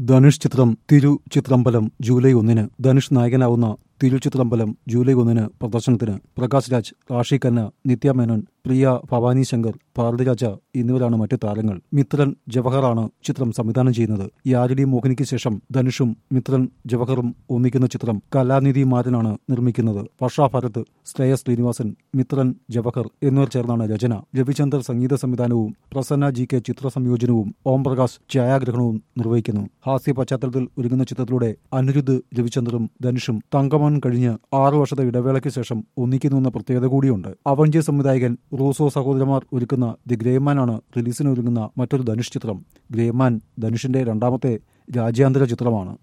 ധനുഷ് ചിത്രം തിരു ചിത്രമ്പലം ജൂലൈ ഒന്നിന് ധനുഷ് നായകനാവുന്ന തിരു ചിത്രമ്പലം ജൂലൈ ഒന്നിന് പ്രദർശനത്തിന് പ്രകാശ് രാജ് റാഷി ഖന്ന നിത്യ മേനോൻ പ്രിയ ഭവാനി ശങ്കർ ഭാരതിരാജ എന്നിവരാണ് മറ്റു താരങ്ങൾ മിത്രൻ ജവഹറാണ് ചിത്രം സംവിധാനം ചെയ്യുന്നത് യാരിഡി മോഹിനിക്ക് ശേഷം ധനുഷും മിത്രൻ ജവഹറും ഒന്നിക്കുന്ന ചിത്രം കലാനിധി മാരനാണ് നിർമ്മിക്കുന്നത് വർഷ ഭരത് ശ്രേയ ശ്രീനിവാസൻ മിത്രൻ ജവഹർ എന്നിവർ ചേർന്നാണ് രചന രവിചന്ദർ സംഗീത സംവിധാനവും പ്രസന്ന ജി കെ ചിത്ര സംയോജനവും ഓം പ്രകാശ് ഛായാഗ്രഹണവും നിർവഹിക്കുന്നു ഹാസ്യ പശ്ചാത്തലത്തിൽ ഒരുങ്ങുന്ന ചിത്രത്തിലൂടെ അനിരുദ്ധ് രവിചന്ദ്രനും ധനുഷും തങ്കമൻ കഴിഞ്ഞ് ആറു വർഷത്തെ ഇടവേളയ്ക്ക് ശേഷം ഒന്നിക്കുന്നു എന്ന പ്രത്യേകത കൂടിയുണ്ട് അവഞ്ചി സംവിധായകൻ റൂസോ സഹോദരന്മാർ ഒരുക്കുന്ന ദി ഗ്രേമാൻ ആണ് റിലീസിന് ഒരുങ്ങുന്ന മറ്റൊരു ധനുഷ് ചിത്രം ഗ്രേമാൻ ധനുഷിന്റെ രണ്ടാമത്തെ രാജ്യാന്തര ചിത്രമാണ്